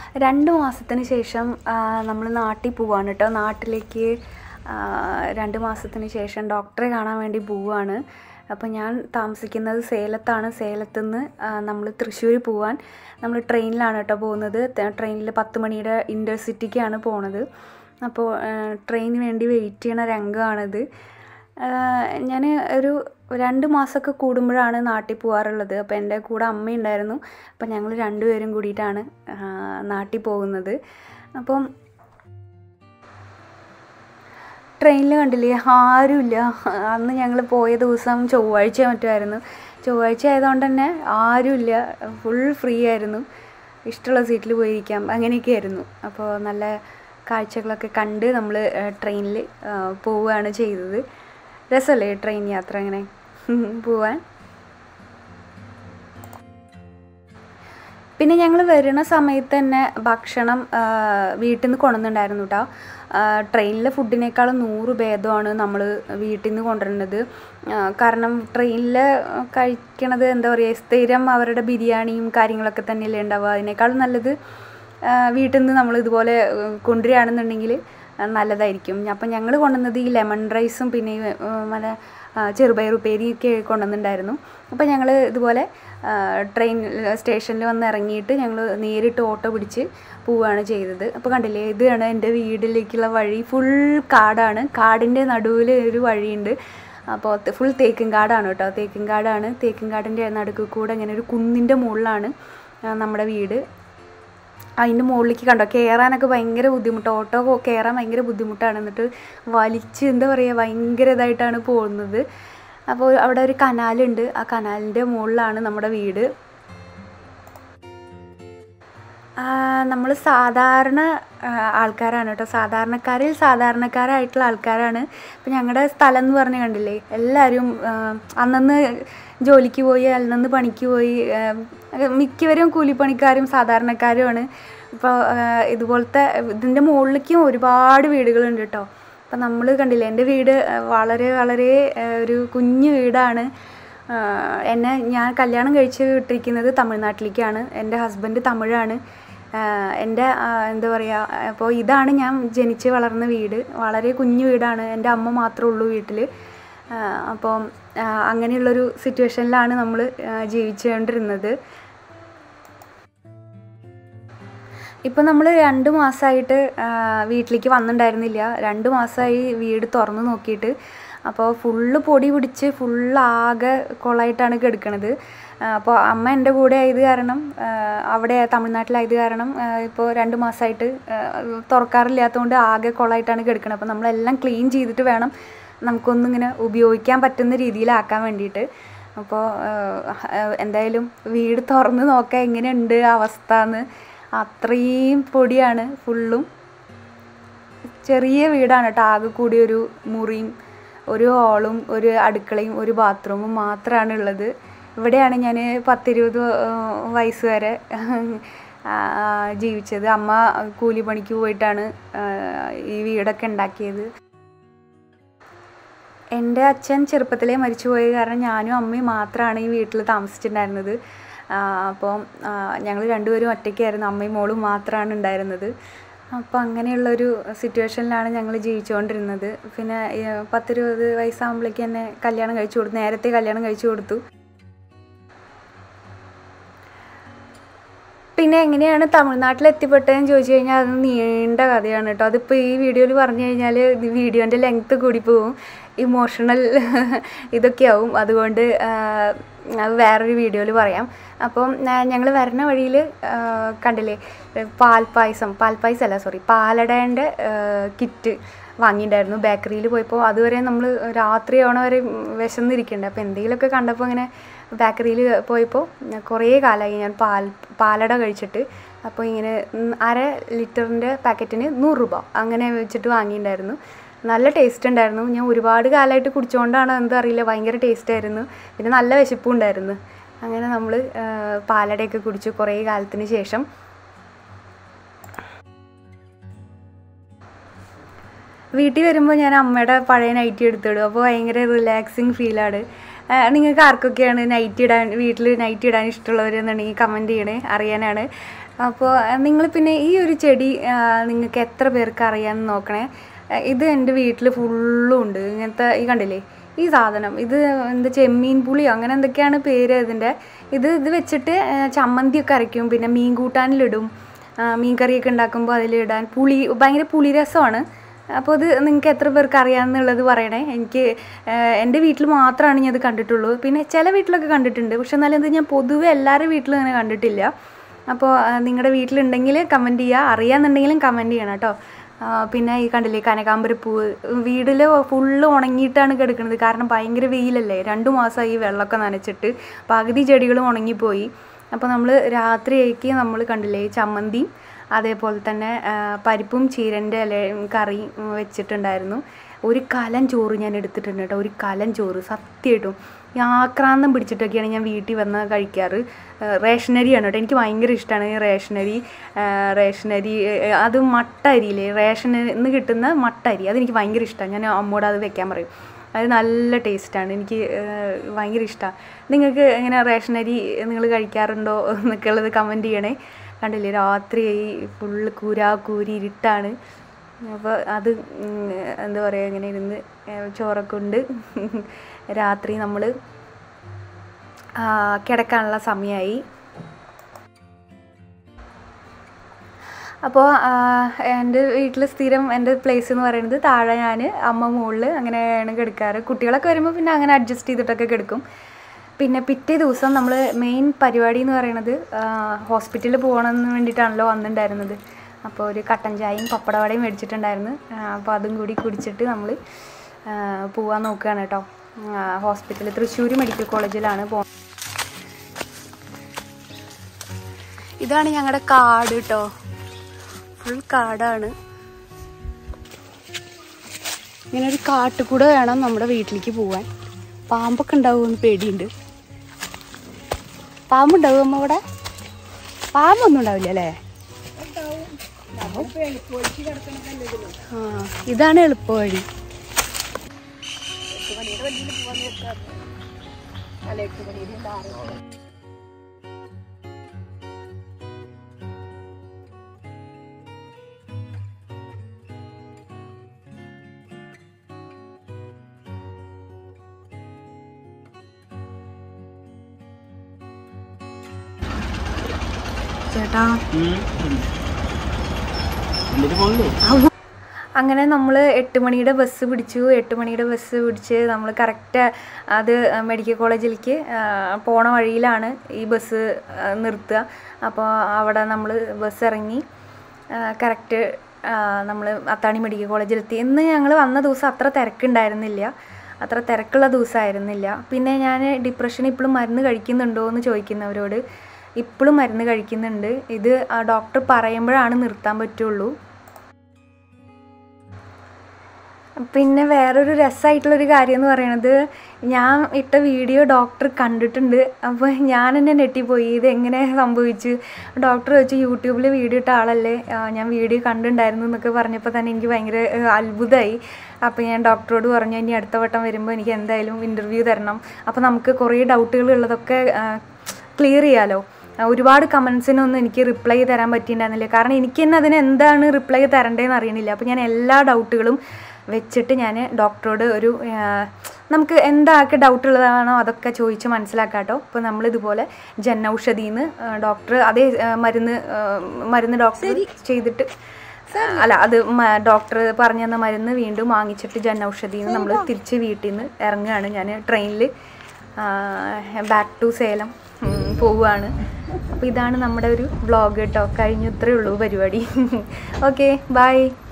രണ്ട് മാസത്തിന് ശേഷം നമ്മൾ നാട്ടിൽ പോവാണ് കേട്ടോ നാട്ടിലേക്ക് ആ, രണ്ട് മാസത്തിന് ശേഷം ഡോക്ടറെ കാണാൻ വേണ്ടി പോവാണ് അപ്പോൾ ഞാൻ താമസിക്കുന്നത് സേലത്താണ് സേലത്തു നിന്ന് നമ്മൾ തൃശ്ശൂർ പോവാൻ നമ്മൾ ട്രെയിനിലാണ് കേട്ടോ പോകുന്നത് ട്രെയിനിൽ പത്ത് മണിയുടെ ഇൻ്റർസിറ്റിക്കാണ് പോണത് അപ്പോൾ ട്രെയിനിന് വേണ്ടി വെയിറ്റ് ചെയ്യണ രംഗമാണിത് ഞാൻ ഒരു രണ്ട് മാസമൊക്കെ കൂടുമ്പോഴാണ് നാട്ടിൽ പോകാറുള്ളത് അപ്പോൾ എൻ്റെ കൂടെ അമ്മയുണ്ടായിരുന്നു അപ്പം ഞങ്ങൾ രണ്ടുപേരും കൂടിയിട്ടാണ് ആ, നാട്ടിൽ പോകുന്നത് അപ്പം ട്രെയിനിൽ കണ്ടില്ലേ ആരുമില്ല അന്ന് ഞങ്ങൾ പോയ ദിവസം ചൊവ്വാഴ്ച മറ്റുമായിരുന്നു ചൊവ്വാഴ്ച ആയതുകൊണ്ട് തന്നെ ആരുമില്ല ഫുൾ ഫ്രീ ആയിരുന്നു ഇഷ്ടമുള്ള സീറ്റിൽ പോയിരിക്കാം അങ്ങനെയൊക്കെ ആയിരുന്നു അപ്പോൾ നല്ല കാഴ്ചകളൊക്കെ കണ്ട് നമ്മൾ ട്രെയിനിൽ പോവുകയാണ് ചെയ്തത് രസമല്ലേ ട്രെയിൻ യാത്ര അങ്ങനെ പോവാൻ പിന്നെ ഞങ്ങൾ വരുന്ന സമയത്ത് തന്നെ ഭക്ഷണം ആ, വീട്ടിൽ നിന്ന് കൊണ്ടുവന്നിട്ടുണ്ടായിരുന്നു കേട്ടോ ട്രെയിനിലെ ഫുഡിനേക്കാളും നൂറ് ഭേദമാണ് നമ്മൾ വീട്ടിൽ നിന്ന് കൊണ്ടുവരുന്നത് ആ, കാരണം ട്രെയിനിൽ കഴിക്കണത് എന്താ പറയുക സ്ഥിരം അവരുടെ ബിരിയാണിയും കാര്യങ്ങളൊക്കെ തന്നെയല്ലേ ഉണ്ടാവുക അതിനേക്കാളും നല്ലത് ആ, വീട്ടിൽ നിന്ന് നമ്മൾ ഇതുപോലെ ഉം, കൊണ്ടുവരികയാണെന്നുണ്ടെങ്കിൽ ആ, നല്ലതായിരിക്കും അപ്പം ഞങ്ങൾ കൊണ്ടുവന്നത് ഈ ലെമൺ റൈസും പിന്നെ ഈ മറ്റേ ആ, ചെറുപയർ ഉപ്പേരിയൊക്കെ കൊണ്ടുവന്നിട്ടുണ്ടായിരുന്നു അപ്പോൾ ഞങ്ങൾ ഇതുപോലെ ആ, ട്രെയിൻ സ്റ്റേഷനിൽ വന്ന് ഇറങ്ങിയിട്ട് ഞങ്ങൾ നേരിട്ട് ഓട്ടോ പിടിച്ച് പോവുകയാണ് ചെയ്തത് അപ്പോൾ കണ്ടില്ലേ ഇതാണ് എൻ്റെ വീട്ടിലേക്കുള്ള വഴി ഫുൾ കാടാണ് കാടിൻ്റെ നടുവിൽ ഒരു വഴിയുണ്ട് അപ്പോൾ ഫുൾ തേക്കും കാടാണ് കേട്ടോ തേക്കും കാടാണ് തേക്കും കാടിൻ്റെ നടുക്ക് കൂടെ ഇങ്ങനെ ഒരു കുന്നിൻ്റെ മുകളിലാണ് ആ, നമ്മുടെ വീട് അതിൻ്റെ മുകളിലേക്ക് കണ്ടോ കയറാനൊക്കെ ഭയങ്കര ബുദ്ധിമുട്ട് ഓട്ടോ കോ- കയറാൻ ഭയങ്കര ബുദ്ധിമുട്ടാണ് എന്നിട്ട് വലിച്ച് എന്താ പറയുക ഭയങ്കര ഇതായിട്ടാണ് പോകുന്നത് അപ്പോൾ അവിടെ ഒരു കനാലുണ്ട് ആ കനാലിൻ്റെ മുകളിലാണ് നമ്മുടെ വീട് നമ്മൾ സാധാരണ ആ, ആൾക്കാരാണ് കേട്ടോ സാധാരണക്കാരിൽ സാധാരണക്കാരായിട്ടുള്ള ആൾക്കാരാണ് ഇപ്പം ഞങ്ങളുടെ സ്ഥലം എന്ന് പറഞ്ഞ് കണ്ടില്ലേ എല്ലാവരും ആ, അന്നന്ന് ജോലിക്ക് പോയി അന്നന്ന് പണിക്ക് പോയി ആ, മിക്കവരും കൂലിപ്പണിക്കാരും സാധാരണക്കാരുമാണ് ഇപ്പോൾ ഇതുപോലത്തെ ഇതിൻ്റെ മുകളിലേക്കും ഒരുപാട് വീടുകളുണ്ട് കേട്ടോ അപ്പം നമ്മൾ കണ്ടില്ലേ എൻ്റെ വീട് ആ, വളരെ വളരെ ആ, ഒരു കുഞ്ഞു വീടാണ് ആ, എന്നെ ഞാൻ കല്യാണം കഴിച്ച് വിട്ടിരിക്കുന്നത് തമിഴ്നാട്ടിലേക്കാണ് എൻ്റെ ഹസ്ബൻഡ് തമിഴാണ് ആ, എൻ്റെ ആ, എന്താ പറയുക അപ്പോൾ ഇതാണ് ഞാൻ ജനിച്ച് വളർന്ന വീട് വളരെ കുഞ്ഞു വീടാണ് എൻ്റെ അമ്മ മാത്രമേ ഉള്ളൂ വീട്ടിൽ അപ്പോൾ അങ്ങനെയുള്ളൊരു സിറ്റുവേഷനിലാണ് നമ്മൾ ജീവിച്ചുകൊണ്ടിരുന്നത് ഇപ്പം നമ്മൾ രണ്ട് മാസമായിട്ട് വീട്ടിലേക്ക് വന്നിട്ടുണ്ടായിരുന്നില്ല രണ്ട് മാസമായി വീട് തുറന്ന് നോക്കിയിട്ട് അപ്പോൾ ഫുള്ള് പൊടി പിടിച്ച് ഫുള്ളാകെ കൊളായിട്ടാണ് കിടക്കണത് അപ്പോൾ അമ്മ എൻ്റെ കൂടെ ആയത് കാരണം ആ, അവിടെ തമിഴ്നാട്ടിലായത് കാരണം ഇപ്പോൾ രണ്ട് മാസമായിട്ട് തുറക്കാറില്ലാത്തതുകൊണ്ട് ആകെ കൊളായിട്ടാണ് കിടക്കണത് അപ്പോൾ നമ്മളെല്ലാം ക്ലീൻ ചെയ്തിട്ട് വേണം നമുക്കൊന്നിങ്ങനെ ഉപയോഗിക്കാൻ പറ്റുന്ന രീതിയിലാക്കാൻ വേണ്ടിയിട്ട് അപ്പോൾ എന്തായാലും വീട് തുറന്ന് നോക്കാൻ എങ്ങനെയുണ്ട് അവസ്ഥ എന്ന് അത്രയും പൊടിയാണ് ഫുള്ളും ചെറിയ വീടാണ് കേട്ടോ ആകെ കൂടി ഒരു മുറിയും ഒരു ഹാളും ഒരു അടുക്കളയും ഒരു ബാത്റൂമും മാത്രമാണ് ഉള്ളത് ഇവിടെയാണ് ഞാൻ പത്തിരുപത് വയസ്സ് വരെ ആ, ജീവിച്ചത് അമ്മ കൂലിപ്പണിക്ക് പോയിട്ടാണ് ആ, ഈ വീടൊക്കെ ഉണ്ടാക്കിയത് എൻ്റെ അച്ഛൻ ചെറുപ്പത്തിലേ മരിച്ചുപോയ കാരണം ഞാനും അമ്മയും മാത്രമാണ് ഈ വീട്ടിൽ താമസിച്ചിട്ടുണ്ടായിരുന്നത് അപ്പോൾ ഞങ്ങൾ രണ്ടുപേരും ഒറ്റയ്ക്കായിരുന്നു അമ്മയും മോളും മാത്രമാണ് ഉണ്ടായിരുന്നത് അപ്പോൾ അങ്ങനെയുള്ളൊരു സിറ്റുവേഷനിലാണ് ഞങ്ങൾ ജീവിച്ചുകൊണ്ടിരുന്നത് പിന്നെ ഈ പത്തിരുപത് വയസ്സാകുമ്പോഴേക്ക് എന്നെ കല്യാണം കഴിച്ചു കൊടുത്തു നേരത്തെ കല്യാണം കഴിച്ചു കൊടുത്തു പിന്നെ എങ്ങനെയാണ് തമിഴ്നാട്ടിൽ എത്തിപ്പെട്ടതെന്ന് ചോദിച്ചു കഴിഞ്ഞാൽ അത് നീണ്ട കഥയാണ് കേട്ടോ അതിപ്പോൾ ഈ വീഡിയോയിൽ പറഞ്ഞു കഴിഞ്ഞാൽ വീഡിയോൻ്റെ ലെങ്ത്ത് കൂടി പോവും ഇമോഷണൽ ഇതൊക്കെയാവും അതുകൊണ്ട് ആ, അത് വേറൊരു വീഡിയോയിൽ പറയാം അപ്പം ഞങ്ങൾ വരുന്ന വഴിയിൽ കണ്ടില്ലേ പാൽപ്പായസം പാൽപ്പായസം അല്ല സോറി പാലടേൻ്റെ കിറ്റ് വാങ്ങിയിട്ടുണ്ടായിരുന്നു ബേക്കറിയിൽ പോയപ്പോൾ അതുവരെ നമ്മൾ രാത്രിയാവണ വരെ വിശന്നിരിക്കുന്നുണ്ട് അപ്പോൾ എന്തെങ്കിലുമൊക്കെ കണ്ടപ്പോൾ ഇങ്ങനെ ബേക്കറിയിൽ പോയപ്പോൾ കുറേ കാലമായി ഞാൻ പാൽ പാലട കഴിച്ചിട്ട് അപ്പോൾ ഇങ്ങനെ ഉം, അര ലിറ്ററിൻ്റെ പാക്കറ്റിന് നൂറ് രൂപ അങ്ങനെ വെച്ചിട്ട് വാങ്ങിയിട്ടുണ്ടായിരുന്നു നല്ല ടേസ്റ്റ് ഉണ്ടായിരുന്നു ഞാൻ ഒരുപാട് കാലമായിട്ട് കുടിച്ചുകൊണ്ടാണ് എന്താ അറിയില്ല ഭയങ്കര ടേസ്റ്റ് ആയിരുന്നു പിന്നെ നല്ല വിശപ്പും ഉണ്ടായിരുന്നു അങ്ങനെ നമ്മൾ പാലടയൊക്കെ കുടിച്ചു കുറേ കാലത്തിന് ശേഷം വീട്ടിൽ വരുമ്പോൾ ഞാൻ അമ്മയുടെ പഴയ നൈറ്റി എടുത്തിടും അപ്പോൾ ഭയങ്കര റിലാക്സിങ് ഫീലാണ് നിങ്ങൾക്ക് ആർക്കൊക്കെയാണ് നൈറ്റ് ഇടാൻ വീട്ടിൽ നൈറ്റ് ഇടാൻ ഇഷ്ടമുള്ളവരെന്നുണ്ടെങ്കിൽ കമൻറ്റ് ചെയ്യണേ അറിയാനാണ് അപ്പോൾ നിങ്ങൾ പിന്നെ ഈ ഒരു ചെടി നിങ്ങൾക്ക് എത്ര പേർക്ക് അറിയാമെന്ന് നോക്കണേ ആ, ഇത് എൻ്റെ വീട്ടിൽ ഫുള്ളും ഉണ്ട് ഇങ്ങനത്തെ ഈ കണ്ടില്ലേ ഈ സാധനം ഇത് എന്താ ചെമ്മീൻ പുളിയോ അങ്ങനെ എന്തൊക്കെയാണ് പേര് ഇതിൻ്റെ ഇത് ഇത് വെച്ചിട്ട് ആ, ചമ്മന്തിയൊക്കെ അരയ്ക്കും പിന്നെ മീൻ കൂട്ടാനിലിടും ആ, മീൻ കറിയൊക്കെ ഉണ്ടാക്കുമ്പോൾ അതിലിടാൻ പുളി ഭയങ്കര പുളി രസമാണ് അപ്പോൾ ഇത് നിങ്ങൾക്ക് എത്ര പേർക്ക് അറിയാമെന്നുള്ളത് പറയണേ എനിക്ക് ആ, എൻ്റെ വീട്ടിൽ മാത്രമാണ് ഞാൻ ഇത് കണ്ടിട്ടുള്ളൂ പിന്നെ ചില വീട്ടിലൊക്കെ കണ്ടിട്ടുണ്ട് പക്ഷെ എന്നാലും ഇത് ഞാൻ പൊതുവെ എല്ലാവരുടെ വീട്ടിലും അങ്ങനെ കണ്ടിട്ടില്ല അപ്പോൾ നിങ്ങളുടെ വീട്ടിലുണ്ടെങ്കിൽ കമൻറ്റ് ചെയ്യുക അറിയാമെന്നുണ്ടെങ്കിലും കമൻറ്റ് ചെയ്യണം കേട്ടോ ആ, പിന്നെ ഈ കണ്ടില്ലേ കനകാമ്പരപ്പൂവ് വീട്ടിൽ ഫുള്ള് ഉണങ്ങിയിട്ടാണ് കിടക്കുന്നത് കാരണം ഭയങ്കര വെയിലല്ലേ രണ്ടു മാസമായി ഈ വെള്ളമൊക്കെ നനച്ചിട്ട് പകുതി ചെടികളും ഉണങ്ങിപ്പോയി അപ്പോൾ നമ്മൾ രാത്രിയേക്ക് നമ്മൾ കണ്ടില്ലേ ഈ ചമ്മന്തിയും അതേപോലെ തന്നെ ആ, പരിപ്പും ചീരൻ്റെ ഇലയും കറിയും ഉം, വെച്ചിട്ടുണ്ടായിരുന്നു ഒരു കലം ചോറ് ഞാൻ എടുത്തിട്ടുണ്ട് കേട്ടോ ഒരു കലം ചോറ് സത്യമായിട്ടും ഈ ആക്രാന്തം പിടിച്ചിട്ടൊക്കെയാണ് ഞാൻ വീട്ടിൽ വന്ന് കഴിക്കാറ് ആ, റേഷനരിയാണ് കേട്ടോ എനിക്ക് ഭയങ്കര ഇഷ്ടമാണ് ഈ റേഷനരി ആ, റേഷനരി ആ, അത് മട്ട അരിയില്ലേ റേഷനിൽ നിന്ന് കിട്ടുന്ന മട്ട അരി അതെനിക്ക് ഭയങ്കര ഇഷ്ടമാണ് ഞാൻ അമ്മോട് അത് വെക്കാൻ പറയും അത് നല്ല ടേസ്റ്റാണ് എനിക്ക് ആ, ഭയങ്കര ഇഷ്ടമാണ് നിങ്ങൾക്ക് എങ്ങനെ റേഷനരി നിങ്ങൾ കഴിക്കാറുണ്ടോ എന്നൊക്കെ ഉള്ളത് കമൻറ്റ് ചെയ്യണേ കണ്ടില്ലേ രാത്രിയായി ഫുള്ള് കൂരാ കൂരി ഇരുട്ടാണ് അപ്പോൾ അത് ഉം, എന്താ പറയുക ഇങ്ങനെ ഇരുന്ന് ഏ, ചോറൊക്കെ ഉണ്ട് രാത്രി നമ്മൾ കിടക്കാനുള്ള സമയമായി അപ്പോൾ എൻ്റെ വീട്ടിൽ സ്ഥിരം എൻ്റെ പ്ലേസ് എന്ന് പറയുന്നത് താഴെ ഞാൻ അമ്മ മുകളിൽ അങ്ങനെയാണ് കിടക്കാറ് കുട്ടികളൊക്കെ വരുമ്പോൾ പിന്നെ അങ്ങനെ അഡ്ജസ്റ്റ് ചെയ്തിട്ടൊക്കെ കിടക്കും പിന്നെ പിറ്റേ ദിവസം നമ്മൾ മെയിൻ പരിപാടി എന്ന് പറയുന്നത് ഹോസ്പിറ്റലിൽ പോകണമെന്ന് വേണ്ടിയിട്ടാണല്ലോ വന്നിട്ടുണ്ടായിരുന്നത് അപ്പോൾ ഒരു കട്ടൻ ചായയും പപ്പടവടയും മേടിച്ചിട്ടുണ്ടായിരുന്നു അപ്പോൾ അതും കൂടി കുടിച്ചിട്ട് നമ്മൾ പോകാൻ നോക്കുകയാണ് കേട്ടോ ഹോസ്പിറ്റലിൽ തൃശ്ശൂർ മെഡിക്കൽ കോളേജിലാണ് പോകുന്നത് ഇതാണ് ഞങ്ങളുടെ കാട് കേട്ടോ ഫുൾ കാടാണ് ഇങ്ങനെ ഒരു കാട്ടിൽ കൂടെ വേണം നമ്മുടെ വീട്ടിലേക്ക് പോവാൻ പാമ്പൊക്കെ ഉണ്ടാവുമെന്ന് പേടിയുണ്ട് പാമ്പുണ്ടാവും അമ്മ ഇവിടെ പാമ്പൊന്നും ഉണ്ടാവില്ല അല്ലേ ആ ഇതാണ് എളുപ്പവഴി ചേട്ടാ എന്നിട്ട് പോകണ്ടേ അങ്ങനെ നമ്മൾ എട്ട് മണിയുടെ ബസ് പിടിച്ചു എട്ട് മണിയുടെ ബസ് പിടിച്ച് നമ്മൾ കറക്റ്റ് അത് മെഡിക്കൽ കോളേജിലേക്ക് ആ, പോണ വഴിയിലാണ് ഈ ബസ് ആ, നിർത്തുക അപ്പോൾ അവിടെ നമ്മൾ ബസ് ഇറങ്ങി കറക്റ്റ് നമ്മൾ അത്താണി മെഡിക്കൽ കോളേജിലെത്തി ഇന്ന് ഞങ്ങൾ വന്ന ദിവസം അത്ര തിരക്കുണ്ടായിരുന്നില്ല അത്ര തിരക്കുള്ള ദിവസമായിരുന്നില്ല പിന്നെ ഞാൻ ഡിപ്രഷൻ ഇപ്പോഴും മരുന്ന് കഴിക്കുന്നുണ്ടോ എന്ന് ചോദിക്കുന്നവരോട് ഇപ്പോഴും മരുന്ന് കഴിക്കുന്നുണ്ട് ഇത് ഡോക്ടർ പറയുമ്പോഴാണ് നിർത്താൻ പറ്റുള്ളൂ പിന്നെ വേറൊരു രസമായിട്ടുള്ളൊരു കാര്യം എന്ന് പറയുന്നത് ഞാൻ ഇട്ട വീഡിയോ ഡോക്ടർ കണ്ടിട്ടുണ്ട് അപ്പോൾ ഞാൻ എന്നെ നെട്ടിപ്പോയി ഇത് എങ്ങനെ സംഭവിച്ചു ഡോക്ടർ വെച്ച് യൂട്യൂബിൽ വീഡിയോ ഇട്ട ആളല്ലേ ആ, ഞാൻ വീഡിയോ കണ്ടിട്ടുണ്ടായിരുന്നു എന്നൊക്കെ പറഞ്ഞപ്പോൾ തന്നെ എനിക്ക് ഭയങ്കര ഏഹ്, അത്ഭുതമായി അപ്പോൾ ഞാൻ ഡോക്ടറോട് പറഞ്ഞു ഇനി അടുത്ത വട്ടം വരുമ്പോൾ എനിക്ക് എന്തായാലും ഇൻ്റർവ്യൂ തരണം അപ്പോൾ നമുക്ക് കുറേ ഡൗട്ടുകൾ ഉള്ളതൊക്കെ ക്ലിയർ ചെയ്യാലോ ആ, ഒരുപാട് കമൻസിനൊന്നും എനിക്ക് റിപ്ലൈ തരാൻ പറ്റിയിട്ടുണ്ടായിരുന്നില്ല കാരണം എനിക്ക് തന്നെ അതിന് എന്താണ് റിപ്ലൈ തരേണ്ടതെന്ന് അറിയണില്ല അപ്പോൾ ഞാൻ എല്ലാ ഡൗട്ടുകളും വെച്ചിട്ട് ഞാൻ ഡോക്ടറോട് ഒരു ആ, നമുക്ക് എന്താക്കെ ഡൗട്ട് ഉള്ളതാണോ അതൊക്കെ ചോദിച്ച് മനസ്സിലാക്കാം കേട്ടോ ഇപ്പോൾ നമ്മളിതുപോലെ ജൻ ഔഷധിന്ന് ഡോക്ടർ അതേ ആ, മരുന്ന് ആ, മരുന്ന് ഡോക്ടർ ചെയ്തിട്ട് അല്ല അത് ഡോക്ടർ പറഞ്ഞു തന്ന മരുന്ന് വീണ്ടും വാങ്ങിച്ചിട്ട് ജൻ ഔഷധിന്ന് നമ്മൾ തിരിച്ച് വീട്ടിൽ നിന്ന് ഇറങ്ങുകയാണ് ഞാൻ ട്രെയിനിൽ ബാക്ക് ടു സേലം ഉം, പോവുകയാണ് അപ്പോൾ ഇതാണ് നമ്മുടെ ഒരു വ്ളോഗ് കേട്ടോ കഴിഞ്ഞത്രേ ഉള്ളൂ പരിപാടി ഓക്കെ ബൈ